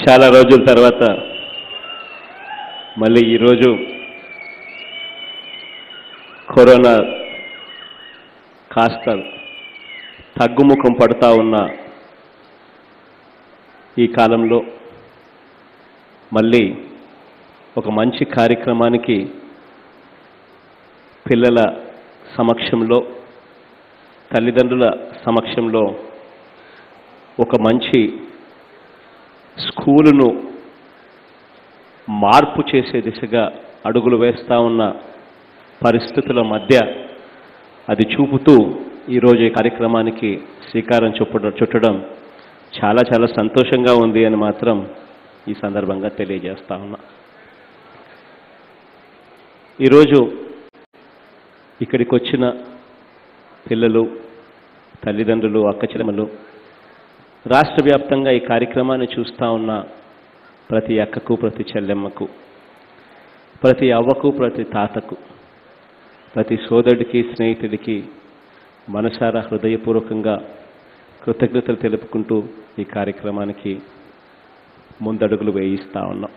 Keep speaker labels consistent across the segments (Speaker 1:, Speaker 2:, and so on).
Speaker 1: చాలా రోజుల తర్వాత మళ్ళీ ఈరోజు కరోనా కాస్త తగ్గుముఖం పడుతూ ఉన్న ఈ కాలంలో మళ్ళీ ఒక మంచి కార్యక్రమానికి పిల్లల సమక్షంలో తల్లిదండ్రుల సమక్షంలో ఒక మంచి స్కూలును మార్పు చేసే దిశగా అడుగులు వేస్తూ ఉన్న పరిస్థితుల మధ్య అది చూపుతూ ఈరోజు ఈ కార్యక్రమానికి శ్రీకారం చుట్టడం చుట్టడం చాలా చాలా సంతోషంగా ఉంది అని మాత్రం ఈ సందర్భంగా తెలియజేస్తా ఉన్నా ఈరోజు ఇక్కడికి వచ్చిన పిల్లలు తల్లిదండ్రులు అక్కచెల్లెమ్మలు రాష్ట్ర వ్యాప్తంగా ఈ కార్యక్రమాన్ని చూస్తూ ఉన్న ప్రతి అక్కకు ప్రతి చెల్లెమ్మకు ప్రతి అవ్వకు ప్రతి తాతకు ప్రతి సోదరుడికి స్నేహితుడికి మనసారా హృదయపూర్వకంగా కృతజ్ఞతలు తెలుపుకుంటూ ఈ కార్యక్రమానికి ముందడుగులు వేయిస్తా ఉన్నాం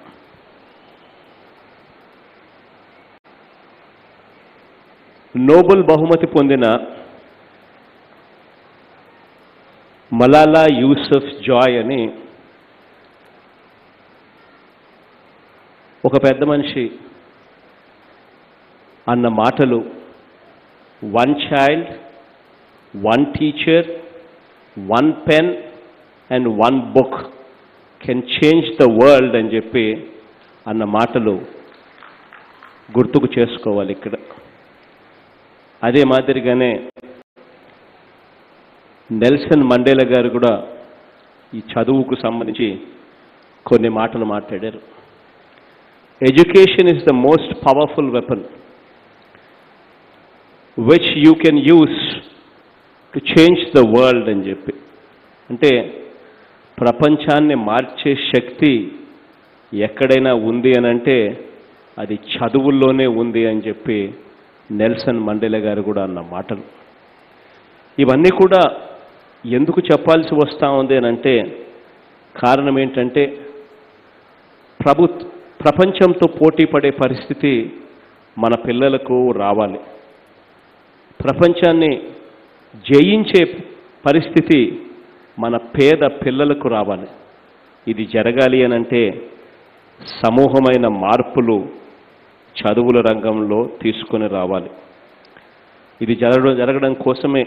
Speaker 1: నోబెల్ బహుమతి పొందిన మలాలా యూసఫ్ జాయ్ అని ఒక పెద్ద మనిషి అన్న మాటలు one child one teacher one pen and one book can change the world అని చెప్పి అన్న మాటలు గుర్తుకు చేసుకోవాలి ఇక్కడ అదే మాదిరిగానే నెల్సన్ మండేలా గారు కూడా ఈ చదువుకు సంబంధించి కొన్ని మాటలు మాట్లాడారు education is the most powerful weapon which you can use to change the world అని చెప్పి అంటే ప్రపంచాన్ని మార్చే శక్తి ఎక్కడైనా ఉంది అని అంటే అది చదువుల్లోనే ఉంది అని చెప్పి నెల్సన్ మండేలా గారు కూడా అన్న మాటలు ఇవన్నీ కూడా ఎందుకు చెప్పాల్సి వస్తూ ఉంది అని అంటే కారణం ఏంటంటే ప్రభు ప్రపంచంతో పోటీ పడే పరిస్థితి మన పిల్లలకు రావాలి ప్రపంచాన్ని జయించే పరిస్థితి మన పేద పిల్లలకు రావాలి ఇది జరగాలి అని అంటే సమూహమైన మార్పులు చదువుల రంగంలో తీసుకొని రావాలి ఇది జరగడం జరగడం కోసమే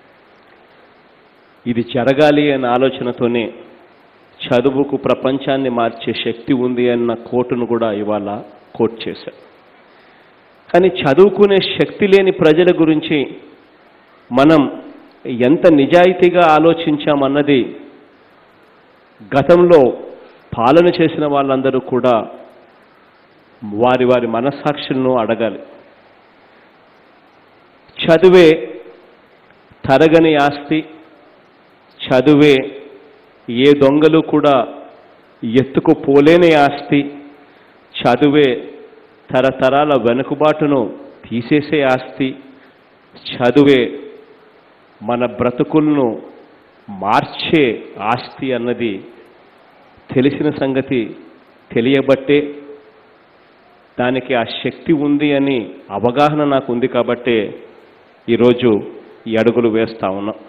Speaker 1: ఇది జరగాలి అనే ఆలోచనతోనే చదువుకు ప్రపంచాన్ని మార్చే శక్తి ఉంది అన్న కోటును కూడా ఇవాళ కోట్ చేశారు కానీ చదువుకునే శక్తి లేని ప్రజల గురించి మనం ఎంత నిజాయితీగా ఆలోచించామన్నది గతంలో పాలన చేసిన వాళ్ళందరూ కూడా వారి వారి మనస్సాక్షులను అడగాలి చదువే తరగని ఆస్తి చదువే ఏ దొంగలు కూడా ఎత్తుకుపోలేని ఆస్తి చదువే తరతరాల వెనుకబాటును తీసేసే ఆస్తి చదువే మన బ్రతుకులను మార్చే ఆస్తి అన్నది తెలిసిన సంగతి తెలియబట్టే దానికి ఆ శక్తి ఉంది అని అవగాహన నాకు ఉంది కాబట్టే ఈరోజు ఈ అడుగులు వేస్తా ఉన్నాం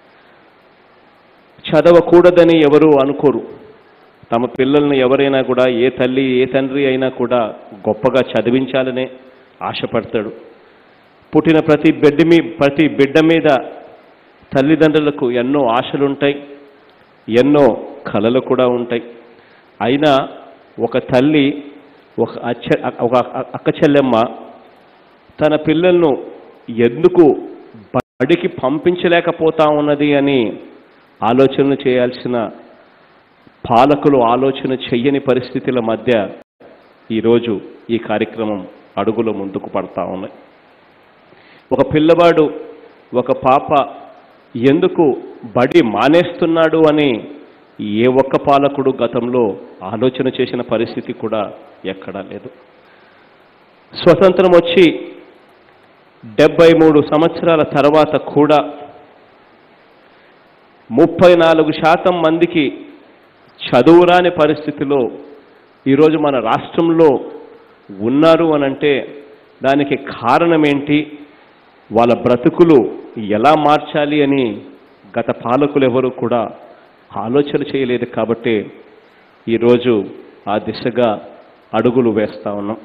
Speaker 1: చదవకూడదని ఎవరు అనుకోరు తమ పిల్లల్ని ఎవరైనా కూడా ఏ తల్లి ఏ తండ్రి అయినా కూడా గొప్పగా చదివించాలనే ఆశపడతాడు పుట్టిన ప్రతి బిడ్డ మీ ప్రతి బిడ్డ మీద తల్లిదండ్రులకు ఎన్నో ఆశలుంటాయి ఎన్నో కలలు కూడా ఉంటాయి అయినా ఒక తల్లి ఒక అచ్చ ఒక అక్క చెల్లెమ్మ తన పిల్లలను ఎందుకు బడికి పంపించలేకపోతా ఉన్నది అని ఆలోచనలు చేయాల్సిన పాలకులు ఆలోచన చెయ్యని పరిస్థితుల మధ్య ఈరోజు ఈ కార్యక్రమం అడుగులు ముందుకు పడతా ఉన్నాయి ఒక పిల్లవాడు ఒక పాప ఎందుకు బడి మానేస్తున్నాడు అని ఏ ఒక్క పాలకుడు గతంలో ఆలోచన చేసిన పరిస్థితి కూడా ఎక్కడా లేదు స్వతంత్రం వచ్చి డెబ్బై మూడు సంవత్సరాల తర్వాత కూడా ముప్పై నాలుగు శాతం మందికి చదువురాని పరిస్థితిలో ఈరోజు మన రాష్ట్రంలో ఉన్నారు అనంటే దానికి కారణం ఏంటి వాళ్ళ బ్రతుకులు ఎలా మార్చాలి అని గత పాలకులు ఎవరు కూడా ఆలోచన చేయలేదు కాబట్టి ఈరోజు ఆ దిశగా అడుగులు వేస్తా ఉన్నాం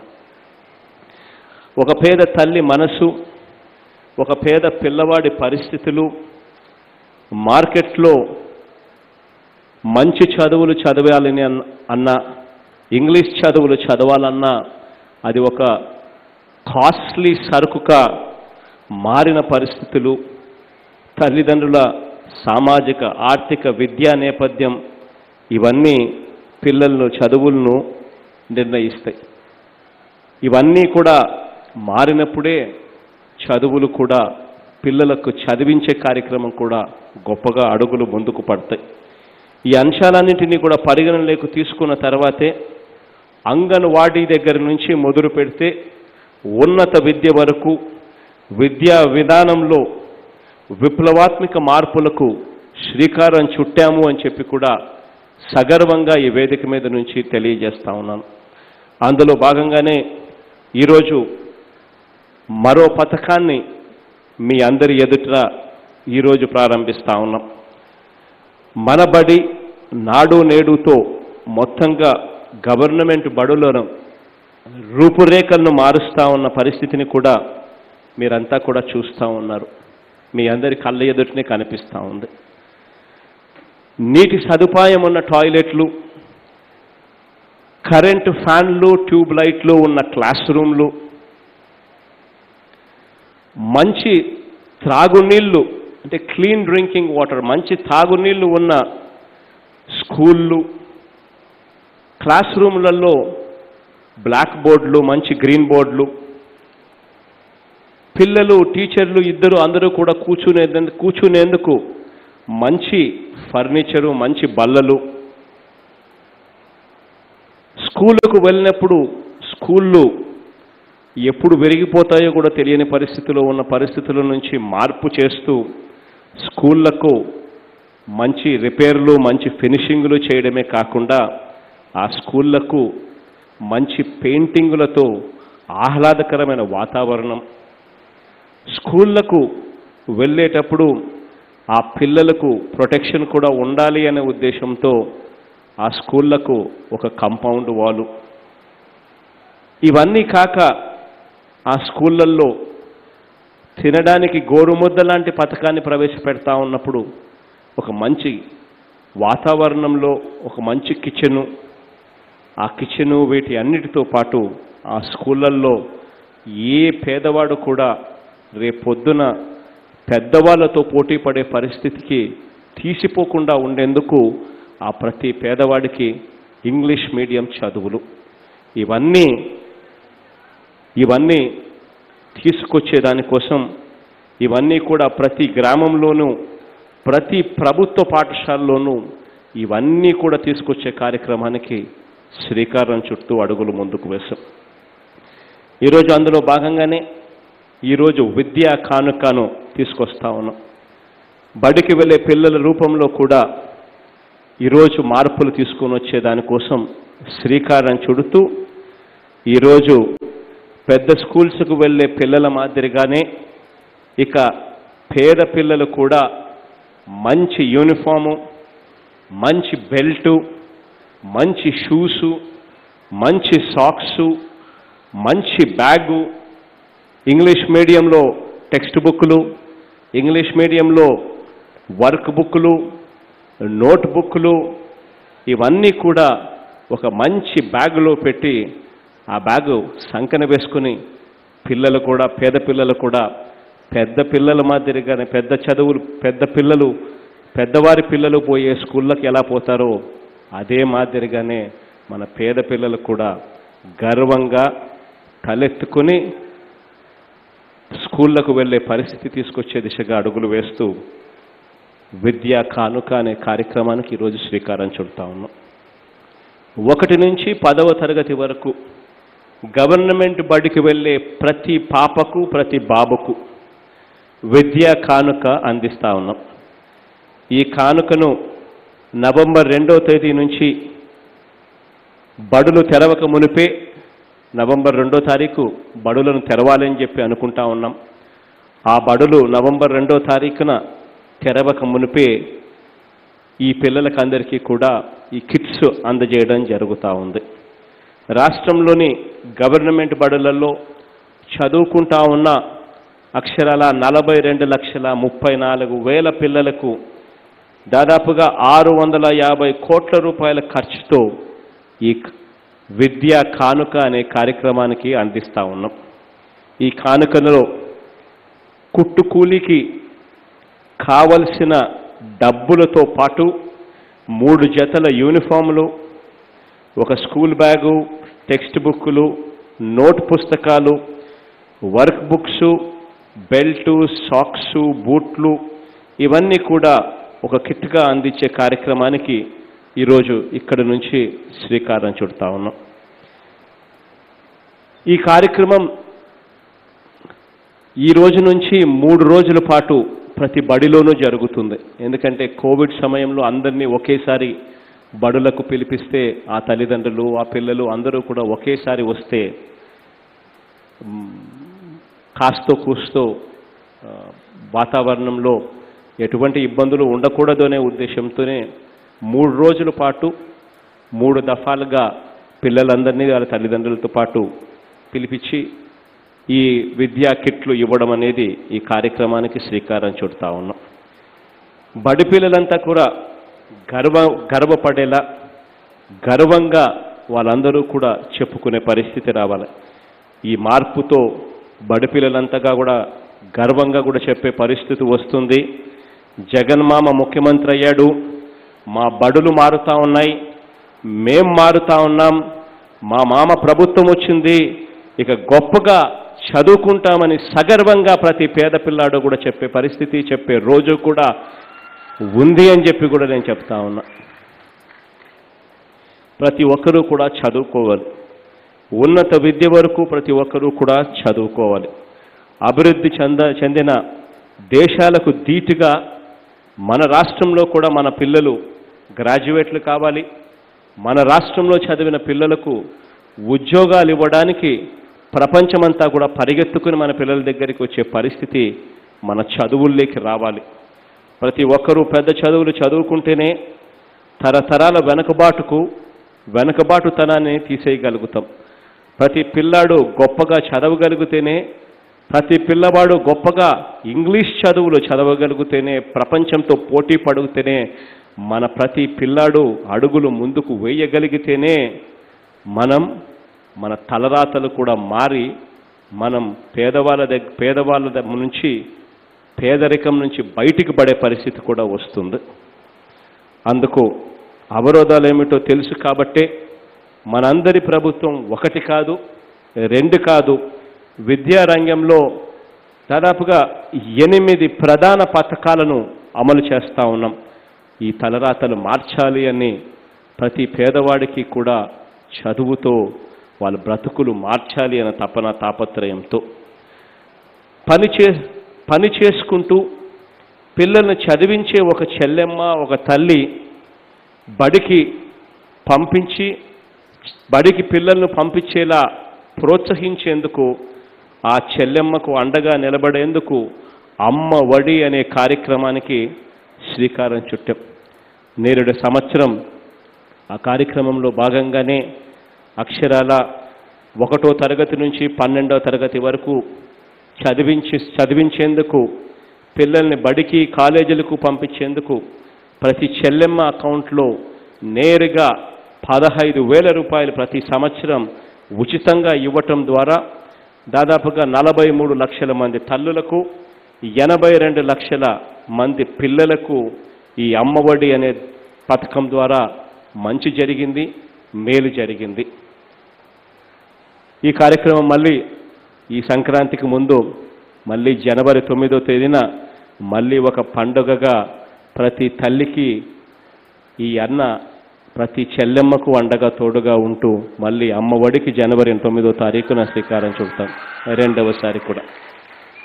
Speaker 1: ఒక పేద తల్లి మనసు ఒక పేద పిల్లవాడి పరిస్థితులు మార్కెట్లో మంచి చదువులు చదవాలని అన్న- అన్న ఇంగ్లీష్ చదువులు చదవాలన్నా అది ఒక కాస్ట్లీ సరుకుగా మారిన పరిస్థితులు తల్లిదండ్రుల సామాజిక ఆర్థిక విద్యా నేపథ్యం ఇవన్నీ పిల్లలను చదువులను నిర్ణయిస్తాయి ఇవన్నీ కూడా మారినప్పుడే చదువులు కూడా పిల్లలకు చదివించే కార్యక్రమం కూడా గొప్పగా అడుగులు ముందుకు పడతాయి ఈ అంశాలన్నింటినీ కూడా పరిగణనలోకి తీసుకున్న తర్వాతే అంగన్వాడీ దగ్గర నుంచి మొదలు పెడితే ఉన్నత విద్య వరకు విద్యా విధానంలో విప్లవాత్మక మార్పులకు శ్రీకారం చుట్టాము అని చెప్పి కూడా సగర్వంగా ఈ వేదిక మీద నుంచి తెలియజేస్తా ఉన్నాను అందులో భాగంగానే ఈరోజు మరో పథకాన్ని మీ అందరి ఎదుట ఈరోజు ప్రారంభిస్తా ఉన్నాం మన బడి నాడు నేడుతో మొత్తంగా గవర్నమెంట్ బడులను రూపురేఖలను మారుస్తా ఉన్న పరిస్థితిని కూడా మీరంతా కూడా చూస్తూ ఉన్నారు మీ అందరి కళ్ళ ఎదుటనే కనిపిస్తూ ఉంది నీటి సదుపాయం ఉన్న టాయిలెట్లు కరెంటు ఫ్యాన్లు ట్యూబ్ లైట్లు ఉన్న క్లాస్ రూమ్లు మంచి త్రాగునీళ్ళు అంటే క్లీన్ డ్రింకింగ్ వాటర్ మంచి తాగునీళ్ళు ఉన్న స్కూళ్ళు క్లాస్ రూమ్లలో బ్లాక్ బోర్డులు మంచి గ్రీన్ బోర్డులు పిల్లలు టీచర్లు ఇద్దరు అందరూ కూడా కూర్చునే కూర్చునేందుకు మంచి ఫర్నిచరు మంచి బల్లలు స్కూళ్ళకు వెళ్ళినప్పుడు స్కూళ్ళు ఎప్పుడు విరిగిపోతాయో కూడా తెలియని పరిస్థితిలో ఉన్న పరిస్థితుల నుంచి మార్పు చేస్తూ స్కూళ్లకు మంచి రిపేర్లు మంచి ఫినిషింగ్లు చేయడమే కాకుండా ఆ స్కూళ్లకు మంచి పెయింటింగులతో ఆహ్లాదకరమైన వాతావరణం స్కూళ్లకు వెళ్ళేటప్పుడు ఆ పిల్లలకు ప్రొటెక్షన్ కూడా ఉండాలి అనే ఉద్దేశంతో ఆ స్కూళ్లకు ఒక కంపౌండ్ వాలు ఇవన్నీ కాక ఆ స్కూళ్ళల్లో తినడానికి గోరుముద్ద లాంటి పథకాన్ని ప్రవేశపెడతా ఉన్నప్పుడు ఒక మంచి వాతావరణంలో ఒక మంచి కిచెను ఆ కిచెను వీటి అన్నిటితో పాటు ఆ స్కూళ్ళల్లో ఏ పేదవాడు కూడా రేపొద్దున పెద్దవాళ్ళతో పోటీ పడే పరిస్థితికి తీసిపోకుండా ఉండేందుకు ఆ ప్రతి పేదవాడికి ఇంగ్లీష్ మీడియం చదువులు ఇవన్నీ ఇవన్నీ తీసుకొచ్చే దానికోసం ఇవన్నీ కూడా ప్రతి గ్రామంలోనూ ప్రతి ప్రభుత్వ పాఠశాలలోనూ ఇవన్నీ కూడా తీసుకొచ్చే కార్యక్రమానికి శ్రీకారం చుట్టూ అడుగులు ముందుకు వేశాం ఈరోజు అందులో భాగంగానే ఈరోజు విద్యా కానుకను తీసుకొస్తా ఉన్నాం బడికి వెళ్ళే పిల్లల రూపంలో కూడా ఈరోజు మార్పులు తీసుకొని వచ్చే దానికోసం శ్రీకారం చుడుతూ ఈరోజు పెద్ద స్కూల్స్కు వెళ్ళే పిల్లల మాదిరిగానే ఇక పేద పిల్లలు కూడా మంచి యూనిఫాము మంచి బెల్టు మంచి షూసు మంచి సాక్సు మంచి బ్యాగు ఇంగ్లీష్ మీడియంలో టెక్స్ట్ బుక్లు ఇంగ్లీష్ మీడియంలో వర్క్ బుక్లు నోట్ బుక్లు ఇవన్నీ కూడా ఒక మంచి బ్యాగులో పెట్టి ఆ బ్యాగు సంకన వేసుకుని పిల్లలు కూడా పేద పిల్లలు కూడా పెద్ద పిల్లల మాదిరిగానే పెద్ద చదువులు పెద్ద పిల్లలు పెద్దవారి పిల్లలు పోయే స్కూళ్ళకి ఎలా పోతారో అదే మాదిరిగానే మన పేద పిల్లలు కూడా గర్వంగా తలెత్తుకుని స్కూళ్ళకు వెళ్ళే పరిస్థితి తీసుకొచ్చే దిశగా అడుగులు వేస్తూ విద్యా కానుక అనే కార్యక్రమానికి ఈరోజు శ్రీకారం చుడతా ఉన్నాం ఒకటి నుంచి పదవ తరగతి వరకు గవర్నమెంట్ బడికి వెళ్ళే ప్రతి పాపకు ప్రతి బాబుకు విద్యా కానుక అందిస్తా ఉన్నాం ఈ కానుకను నవంబర్ రెండో తేదీ నుంచి బడులు తెరవక మునిపే నవంబర్ రెండో తారీఖు బడులను తెరవాలని చెప్పి అనుకుంటా ఉన్నాం ఆ బడులు నవంబర్ రెండో తారీఖున తెరవక మునిపే ఈ పిల్లలకు అందరికీ కూడా ఈ కిట్స్ అందజేయడం జరుగుతూ ఉంది రాష్ట్రంలోని గవర్నమెంట్ బడులలో చదువుకుంటా ఉన్న అక్షరాల నలభై రెండు లక్షల ముప్పై నాలుగు వేల పిల్లలకు దాదాపుగా ఆరు వందల యాభై కోట్ల రూపాయల ఖర్చుతో ఈ క- విద్యా కానుక అనే కార్యక్రమానికి అందిస్తా ఉన్నాం ఈ కానుకలో కుట్టు కూలికి కావలసిన డబ్బులతో పాటు మూడు జతల యూనిఫాములు ఒక స్కూల్ బ్యాగు టెక్స్ట్ బుక్కులు నోట్ పుస్తకాలు వర్క్ బుక్స్ బెల్టు సాక్సు బూట్లు ఇవన్నీ కూడా ఒక కిట్గా అందించే కార్యక్రమానికి ఈరోజు ఇక్కడి నుంచి శ్రీకారం చుడతా ఉన్నాం ఈ కార్యక్రమం ఈ రోజు నుంచి మూడు రోజుల పాటు ప్రతి బడిలోనూ జరుగుతుంది ఎందుకంటే కోవిడ్ సమయంలో అందరినీ ఒకేసారి బడులకు పిలిపిస్తే ఆ తల్లిదండ్రులు ఆ పిల్లలు అందరూ కూడా ఒకేసారి వస్తే మ్, కాస్తో కూస్తో ఆ, వాతావరణంలో ఎటువంటి ఇబ్బందులు ఉండకూడదు అనే ఉద్దేశంతోనే మూడు రోజుల పాటు మూడు దఫాలుగా పిల్లలందరినీ వాళ్ళ తల్లిదండ్రులతో పాటు పిలిపించి ఈ విద్యా కిట్లు ఇవ్వడం అనేది ఈ కార్యక్రమానికి శ్రీకారం చుడతా ఉన్నాం బడి పిల్లలంతా కూడా గర్వ గర్వపడేలా గర్వంగా వాళ్ళందరూ కూడా చెప్పుకునే పరిస్థితి రావాలి ఈ మార్పుతో బడి పిల్లలంతగా కూడా గర్వంగా కూడా చెప్పే పరిస్థితి వస్తుంది జగన్మామ ముఖ్యమంత్రి అయ్యాడు మా బడులు మారుతా ఉన్నాయి మేం మారుతా ఉన్నాం మా మామ ప్రభుత్వం వచ్చింది ఇక గొప్పగా చదువుకుంటామని సగర్వంగా ప్రతి పేద పిల్లాడు కూడా చెప్పే పరిస్థితి చెప్పే రోజు కూడా ఉంది అని చెప్పి కూడా నేను చెప్తా ఉన్నా ప్రతి ఒక్కరూ కూడా చదువుకోవాలి ఉన్నత విద్య వరకు ప్రతి ఒక్కరూ కూడా చదువుకోవాలి అభివృద్ధి చెంద చెందిన దేశాలకు ధీటుగా మన రాష్ట్రంలో కూడా మన పిల్లలు గ్రాడ్యుయేట్లు కావాలి మన రాష్ట్రంలో చదివిన పిల్లలకు ఉద్యోగాలు ఇవ్వడానికి ప్రపంచమంతా కూడా పరిగెత్తుకుని మన పిల్లల దగ్గరికి వచ్చే పరిస్థితి మన చదువుల్లోకి రావాలి ప్రతి ఒక్కరూ పెద్ద చదువులు చదువుకుంటేనే తరతరాల వెనుకబాటుకు వెనుకబాటుతనాన్ని తీసేయగలుగుతాం ప్రతి పిల్లాడు గొప్పగా చదవగలిగితేనే ప్రతి పిల్లవాడు గొప్పగా ఇంగ్లీష్ చదువులు చదవగలిగితేనే ప్రపంచంతో పోటీ పడితేనే మన ప్రతి పిల్లాడు అడుగులు ముందుకు వేయగలిగితేనే మనం మన తలరాతలు కూడా మారి మనం పేదవాళ్ళ దగ్గర పేదవాళ్ళ దగ్గర నుంచి పేదరికం నుంచి బయటికి పడే పరిస్థితి కూడా వస్తుంది అందుకు అవరోధాలు ఏమిటో తెలుసు కాబట్టే మనందరి ప్రభుత్వం ఒకటి కాదు రెండు కాదు విద్యారంగంలో దాదాపుగా ఎనిమిది ప్రధాన పథకాలను అమలు చేస్తూ ఉన్నాం ఈ తలరాతలు మార్చాలి అని ప్రతి పేదవాడికి కూడా చదువుతో వాళ్ళ బ్రతుకులు మార్చాలి అన్న తపన తాపత్రయంతో పని చే పని చేసుకుంటూ పిల్లల్ని చదివించే ఒక చెల్లెమ్మ ఒక తల్లి బడికి పంపించి బడికి పిల్లలను పంపించేలా ప్రోత్సహించేందుకు ఆ చెల్లెమ్మకు అండగా నిలబడేందుకు అమ్మ వడి అనే కార్యక్రమానికి శ్రీకారం చుట్టాం నేరుడు సంవత్సరం ఆ కార్యక్రమంలో భాగంగానే అక్షరాల ఒకటో తరగతి నుంచి పన్నెండో తరగతి వరకు చదివించి చదివించేందుకు పిల్లల్ని బడికి కాలేజీలకు పంపించేందుకు ప్రతి చెల్లెమ్మ అకౌంట్లో నేరుగా పదహైదు వేల రూపాయలు ప్రతి సంవత్సరం ఉచితంగా ఇవ్వటం ద్వారా దాదాపుగా నలభై మూడు లక్షల మంది తల్లులకు ఎనభై రెండు లక్షల మంది పిల్లలకు ఈ అమ్మఒడి అనే పథకం ద్వారా మంచి జరిగింది మేలు జరిగింది ఈ కార్యక్రమం మళ్ళీ ఈ సంక్రాంతికి ముందు మళ్ళీ జనవరి తొమ్మిదో తేదీన మళ్ళీ ఒక పండుగగా ప్రతి తల్లికి ఈ అన్న ప్రతి చెల్లెమ్మకు అండగా తోడుగా ఉంటూ మళ్ళీ అమ్మఒడికి జనవరి తొమ్మిదో తారీఖున శ్రీకారం చుడతాం రెండవసారి కూడా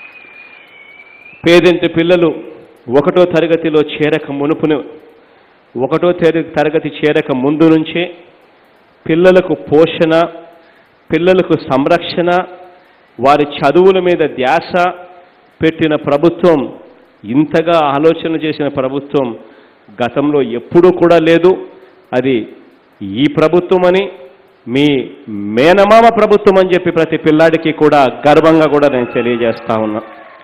Speaker 1: పేదింటి పిల్లలు ఒకటో తరగతిలో చేరక మునుపును ఒకటో తెర- తరగతి చేరక ముందు నుంచే పిల్లలకు పోషణ పిల్లలకు సంరక్షణ వారి చదువుల మీద ధ్యాస పెట్టిన ప్రభుత్వం ఇంతగా ఆలోచన చేసిన ప్రభుత్వం గతంలో ఎప్పుడూ కూడా లేదు అది ఈ ప్రభుత్వం అని మీ మేనమామ ప్రభుత్వం అని చెప్పి ప్రతి పిల్లాడికి కూడా గర్వంగా కూడా నేను తెలియజేస్తా ఉన్నా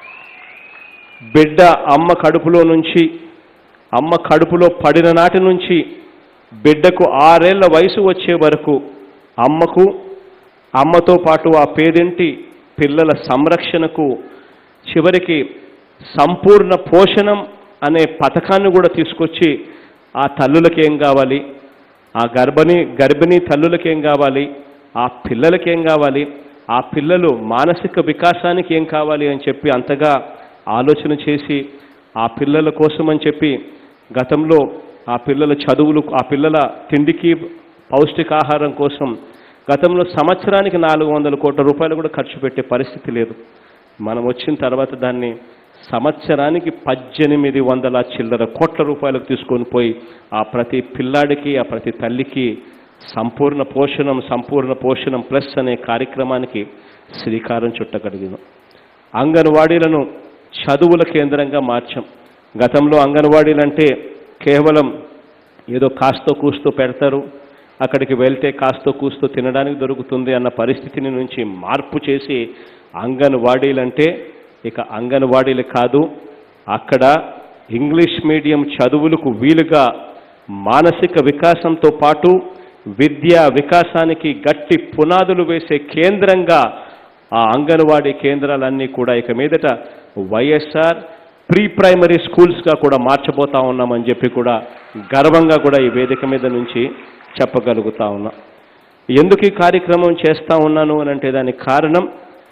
Speaker 1: బిడ్డ అమ్మ కడుపులో నుంచి అమ్మ కడుపులో పడిన నాటి నుంచి బిడ్డకు ఆరేళ్ల వయసు వచ్చే వరకు అమ్మకు అమ్మతో పాటు ఆ పేదింటి పిల్లల సంరక్షణకు చివరికి సంపూర్ణ పోషణం అనే పథకాన్ని కూడా తీసుకొచ్చి ఆ తల్లులకి ఏం కావాలి ఆ గర్భిణీ గర్భిణీ తల్లులకి ఏం కావాలి ఆ పిల్లలకి ఏం కావాలి ఆ పిల్లలు మానసిక వికాసానికి ఏం కావాలి అని చెప్పి అంతగా ఆలోచన చేసి ఆ పిల్లల కోసం అని చెప్పి గతంలో ఆ పిల్లల చదువులు ఆ పిల్లల తిండికి పౌష్టికాహారం కోసం గతంలో సంవత్సరానికి నాలుగు వందల కోట్ల రూపాయలు కూడా ఖర్చు పెట్టే పరిస్థితి లేదు మనం వచ్చిన తర్వాత దాన్ని సంవత్సరానికి పద్దెనిమిది వందల చిల్లర కోట్ల రూపాయలకు తీసుకొని పోయి ఆ ప్రతి పిల్లాడికి ఆ ప్రతి తల్లికి సంపూర్ణ పోషణం సంపూర్ణ పోషణం ప్లస్ అనే కార్యక్రమానికి శ్రీకారం చుట్టగలిగినాం అంగన్వాడీలను చదువుల కేంద్రంగా మార్చాం గతంలో అంగన్వాడీలు అంటే కేవలం ఏదో కాస్తో కూస్తో పెడతారు అక్కడికి వెళ్తే కాస్తో కూస్తో తినడానికి దొరుకుతుంది అన్న పరిస్థితిని నుంచి మార్పు చేసి అంగన్వాడీలంటే ఇక అంగన్వాడీలు కాదు అక్కడ ఇంగ్లీష్ మీడియం చదువులకు వీలుగా మానసిక వికాసంతో పాటు విద్యా వికాసానికి గట్టి పునాదులు వేసే కేంద్రంగా ఆ అంగన్వాడీ కేంద్రాలన్నీ కూడా ఇక మీదట వైఎస్ఆర్ ప్రీ ప్రైమరీ స్కూల్స్గా కూడా మార్చబోతా ఉన్నామని చెప్పి కూడా గర్వంగా కూడా ఈ వేదిక మీద నుంచి చెప్పగలుగుతా ఉన్నా ఎందుకు ఈ కార్యక్రమం చేస్తా ఉన్నాను అని అంటే దానికి కారణం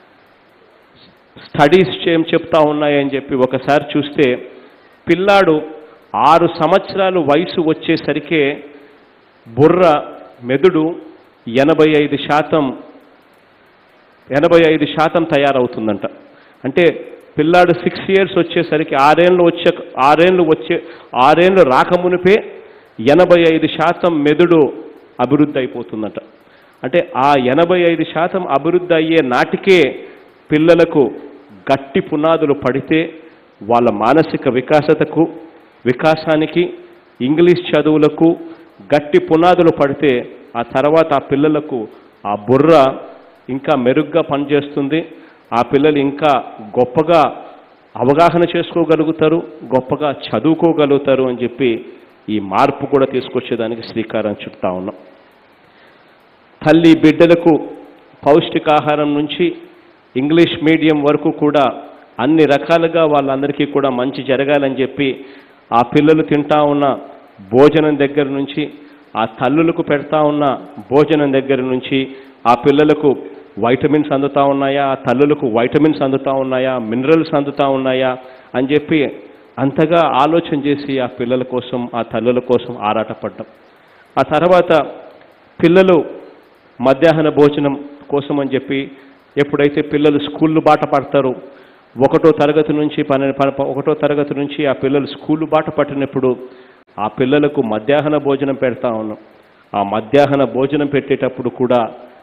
Speaker 1: స్టడీస్ ఏం చెప్తా ఉన్నాయని చెప్పి ఒకసారి చూస్తే పిల్లాడు ఆరు సంవత్సరాలు వయసు వచ్చేసరికే బుర్ర మెదుడు ఎనభై ఐదు శాతం ఎనభై ఐదు శాతం తయారవుతుందంట అంటే పిల్లాడు సిక్స్ ఇయర్స్ వచ్చేసరికి ఆరేళ్ళు వచ్చే ఆరేళ్ళు వచ్చే ఆరేళ్ళు రాకమునిపే ఎనభై ఐదు శాతం మెదుడు అభివృద్ధి అయిపోతుందట అంటే ఆ ఎనభై ఐదు శాతం అభివృద్ధి అయ్యే నాటికే పిల్లలకు గట్టి పునాదులు పడితే వాళ్ళ మానసిక వికాసతకు వికాసానికి ఇంగ్లీష్ చదువులకు గట్టి పునాదులు పడితే ఆ తర్వాత ఆ పిల్లలకు ఆ బుర్ర ఇంకా మెరుగ్గా పనిచేస్తుంది ఆ పిల్లలు ఇంకా గొప్పగా అవగాహన చేసుకోగలుగుతారు గొప్పగా చదువుకోగలుగుతారు అని చెప్పి ఈ మార్పు కూడా తీసుకొచ్చేదానికి శ్రీకారం చుట్టా ఉన్నాం తల్లి బిడ్డలకు పౌష్టికాహారం నుంచి ఇంగ్లీష్ మీడియం వరకు కూడా అన్ని రకాలుగా వాళ్ళందరికీ కూడా మంచి జరగాలని చెప్పి ఆ పిల్లలు తింటా ఉన్న భోజనం దగ్గర నుంచి ఆ తల్లులకు పెడతా ఉన్న భోజనం దగ్గర నుంచి ఆ పిల్లలకు వైటమిన్స్ అందుతా ఉన్నాయా ఆ తల్లులకు వైటమిన్స్ అందుతా ఉన్నాయా మినరల్స్ అందుతా ఉన్నాయా అని చెప్పి అంతగా ఆలోచన చేసి ఆ పిల్లల కోసం ఆ తల్లుల కోసం ఆరాటపడ్డాం ఆ తర్వాత పిల్లలు మధ్యాహ్న భోజనం కోసం అని చెప్పి ఎప్పుడైతే పిల్లలు స్కూళ్ళు బాట పడతారో ఒకటో తరగతి నుంచి పన్నెండు ప- ఒకటో తరగతి నుంచి ఆ పిల్లలు స్కూళ్ళు బాట పట్టినప్పుడు ఆ పిల్లలకు మధ్యాహ్న భోజనం పెడతా ఉన్నాం ఆ మధ్యాహ్న భోజనం పెట్టేటప్పుడు కూడా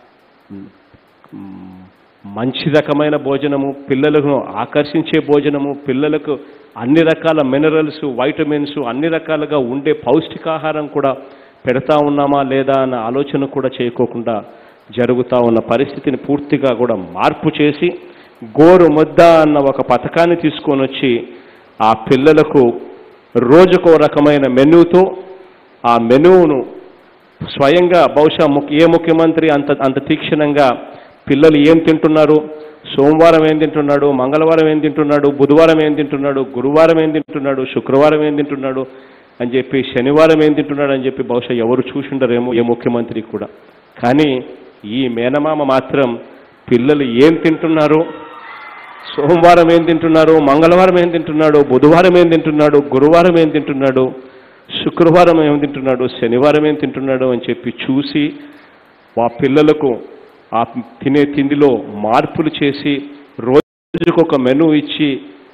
Speaker 1: మ్, మంచి రకమైన భోజనము పిల్లలకు ఆకర్షించే భోజనము పిల్లలకు అన్ని రకాల మినరల్స్ వైటమిన్స్ అన్ని రకాలుగా ఉండే పౌష్టికాహారం కూడా పెడతా ఉన్నామా లేదా అన్న ఆలోచన కూడా చేయకోకుండా జరుగుతూ ఉన్న పరిస్థితిని పూర్తిగా కూడా మార్పు చేసి గోరు ముద్ద అన్న ఒక పథకాన్ని తీసుకొని వచ్చి ఆ పిల్లలకు రోజుకో రకమైన మెనూతో ఆ మెనూను స్వయంగా బహుశా ముఖ్య ఏ ముఖ్యమంత్రి అంత అంత తీక్షణంగా పిల్లలు ఏం తింటున్నారు సోమవారం ఏం తింటున్నాడు మంగళవారం ఏం తింటున్నాడు బుధవారం ఏం తింటున్నాడు గురువారం ఏం తింటున్నాడు శుక్రవారం ఏం తింటున్నాడు అని చెప్పి శనివారం ఏం తింటున్నాడు అని చెప్పి బహుశా ఎవరు చూసిండరేమో ఏ ముఖ్యమంత్రి కూడా కానీ ఈ మేనమామ మాత్రం పిల్లలు ఏం తింటున్నారు సోమవారం ఏం తింటున్నారు మంగళవారం ఏం తింటున్నాడు బుధవారం ఏం తింటున్నాడు గురువారం ఏం తింటున్నాడు శుక్రవారం ఏం తింటున్నాడు శనివారం ఏం తింటున్నాడు అని చెప్పి చూసి ఆ పిల్లలకు ఆ తినే తిండిలో మార్పులు చేసి రోజుకు ఒక మెనూ ఇచ్చి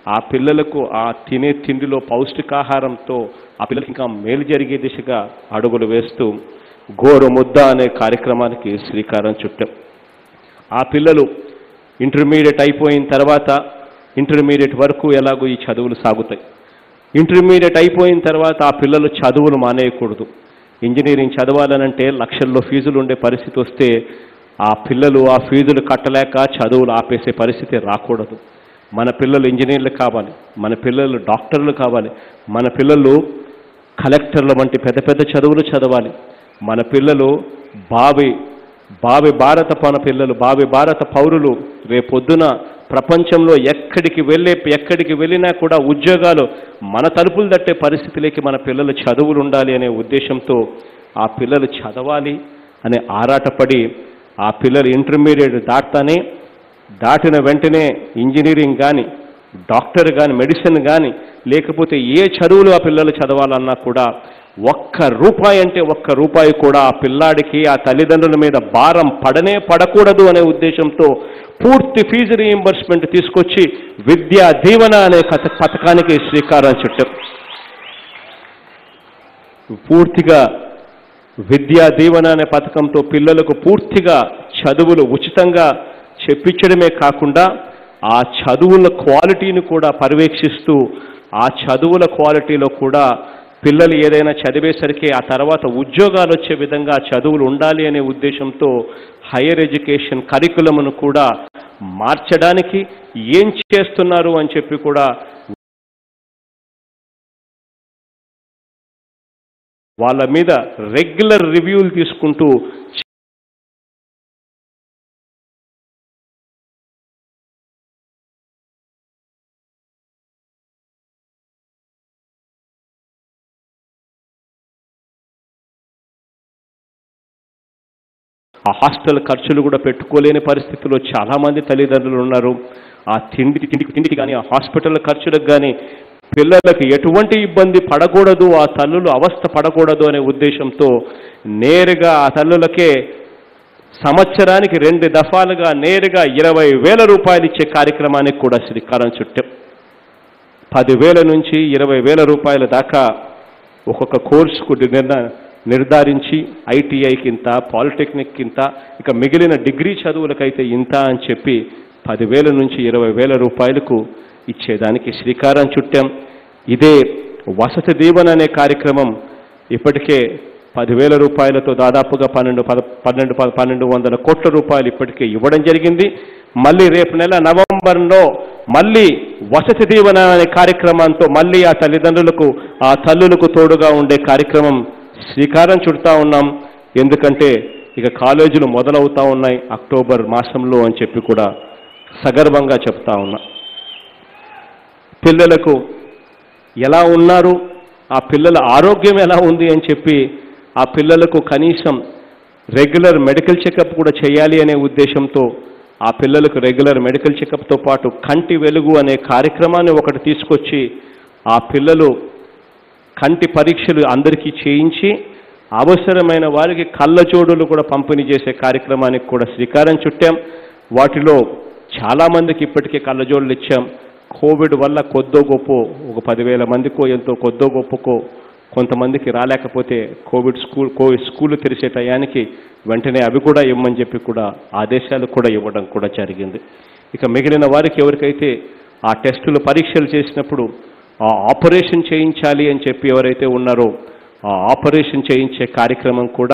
Speaker 1: ఆ పిల్లలకు ఆ తినే తిండిలో పౌష్టికాహారంతో ఆ పిల్లలకి ఇంకా మేలు జరిగే దిశగా అడుగులు వేస్తూ గోరు ముద్ద అనే కార్యక్రమానికి శ్రీకారం చుట్టాం ఆ పిల్లలు ఇంటర్మీడియట్ అయిపోయిన తర్వాత ఇంటర్మీడియట్ వరకు ఎలాగో ఈ చదువులు సాగుతాయి ఇంటర్మీడియట్ అయిపోయిన తర్వాత ఆ పిల్లలు చదువులు మానేయకూడదు ఇంజనీరింగ్ చదవాలనంటే లక్షల్లో ఫీజులు ఉండే పరిస్థితి వస్తే ఆ పిల్లలు ఆ ఫీజులు కట్టలేక చదువులు ఆపేసే పరిస్థితి రాకూడదు మన పిల్లలు ఇంజనీర్లు కావాలి మన పిల్లలు డాక్టర్లు కావాలి మన పిల్లలు కలెక్టర్ల వంటి పెద్ద పెద్ద చదువులు చదవాలి మన పిల్లలు బావి భావి భారత పన పిల్లలు భావి భారత పౌరులు రేపొద్దున ప్రపంచంలో ఎక్కడికి వెళ్ళే ఎక్కడికి వెళ్ళినా కూడా ఉద్యోగాలు మన తలుపులు తట్టే పరిస్థితిలోకి మన పిల్లలు చదువులు ఉండాలి అనే ఉద్దేశంతో ఆ పిల్లలు చదవాలి అనే ఆరాటపడి ఆ పిల్లలు ఇంటర్మీడియట్ దాటుతానే దాటిన వెంటనే ఇంజనీరింగ్ కానీ డాక్టర్ కానీ మెడిసిన్ కానీ లేకపోతే ఏ చదువులు ఆ పిల్లలు చదవాలన్నా కూడా ఒక్క రూపాయి అంటే ఒక్క రూపాయి కూడా ఆ పిల్లాడికి ఆ తల్లిదండ్రుల మీద భారం పడనే పడకూడదు అనే ఉద్దేశంతో పూర్తి ఫీజు రీయింబర్స్మెంట్ తీసుకొచ్చి విద్యా దీవెన అనే కథ పథకానికి శ్రీకారం చుట్టాం పూర్తిగా విద్యా దీవెన అనే పథకంతో పిల్లలకు పూర్తిగా చదువులు ఉచితంగా చెప్పించడమే కాకుండా ఆ చదువుల క్వాలిటీని కూడా పర్యవేక్షిస్తూ ఆ చదువుల క్వాలిటీలో కూడా పిల్లలు ఏదైనా చదివేసరికి ఆ తర్వాత ఉద్యోగాలు వచ్చే విధంగా చదువులు ఉండాలి అనే ఉద్దేశంతో హైయర్ ఎడ్యుకేషన్ కరికులమును కూడా మార్చడానికి ఏం చేస్తున్నారు అని చెప్పి కూడా వాళ్ళ మీద రెగ్యులర్ రివ్యూలు తీసుకుంటూ ఆ హాస్టల్ ఖర్చులు కూడా పెట్టుకోలేని పరిస్థితిలో చాలామంది తల్లిదండ్రులు ఉన్నారు ఆ తిండికి తిండికి తిండికి కానీ ఆ హాస్పిటల్ ఖర్చులకు కానీ పిల్లలకు ఎటువంటి ఇబ్బంది పడకూడదు ఆ తల్లులు అవస్థ పడకూడదు అనే ఉద్దేశంతో నేరుగా ఆ తల్లులకే సంవత్సరానికి రెండు దఫాలుగా నేరుగా ఇరవై వేల రూపాయలు ఇచ్చే కార్యక్రమానికి కూడా శ్రీకారం చుట్టాం పదివేల నుంచి ఇరవై వేల రూపాయల దాకా ఒక్కొక్క కోర్సుకు నిర్ణ నిర్ధారించి ఐటీఐకి ఇంత పాలిటెక్నిక్ ఇంత ఇక మిగిలిన డిగ్రీ చదువులకైతే ఇంత అని చెప్పి పదివేల నుంచి ఇరవై వేల రూపాయలకు ఇచ్చేదానికి శ్రీకారం చుట్టాం ఇదే వసతి దీవెన అనే కార్యక్రమం ఇప్పటికే పదివేల రూపాయలతో దాదాపుగా పన్నెండు పద పన్నెండు ప- పన్నెండు వందల కోట్ల రూపాయలు ఇప్పటికే ఇవ్వడం జరిగింది మళ్ళీ రేపు నెల నవంబర్లో మళ్ళీ వసతి దీవెన అనే కార్యక్రమంతో మళ్ళీ ఆ తల్లిదండ్రులకు ఆ తల్లులకు తోడుగా ఉండే కార్యక్రమం శ్రీకారం చుడతా ఉన్నాం ఎందుకంటే ఇక కాలేజీలు మొదలవుతా ఉన్నాయి అక్టోబర్ మాసంలో అని చెప్పి కూడా సగర్వంగా చెప్తా ఉన్నా పిల్లలకు ఎలా ఉన్నారు ఆ పిల్లల ఆరోగ్యం ఎలా ఉంది అని చెప్పి ఆ పిల్లలకు కనీసం రెగ్యులర్ మెడికల్ చెకప్ కూడా చేయాలి అనే ఉద్దేశంతో ఆ పిల్లలకు రెగ్యులర్ మెడికల్ చెకప్తో పాటు కంటి వెలుగు అనే కార్యక్రమాన్ని ఒకటి తీసుకొచ్చి ఆ పిల్లలు కంటి పరీక్షలు అందరికీ చేయించి అవసరమైన వారికి కళ్ళజోడులు కూడా పంపిణీ చేసే కార్యక్రమానికి కూడా శ్రీకారం చుట్టాం వాటిలో చాలామందికి ఇప్పటికే కళ్ళజోడులు ఇచ్చాం కోవిడ్ వల్ల కొద్దో గొప్ప ఒక పదివేల మందికో ఎంతో కొద్దో గొప్పకో కొంతమందికి రాలేకపోతే కోవిడ్ స్కూల్ కోవిడ్ స్కూల్ తెరిచే టయానికి వెంటనే అవి కూడా ఇవ్వమని చెప్పి కూడా ఆదేశాలు కూడా ఇవ్వడం కూడా జరిగింది ఇక మిగిలిన వారికి ఎవరికైతే ఆ టెస్టులు పరీక్షలు చేసినప్పుడు ఆ ఆపరేషన్ చేయించాలి అని చెప్పి ఎవరైతే ఉన్నారో ఆ ఆపరేషన్ చేయించే కార్యక్రమం కూడా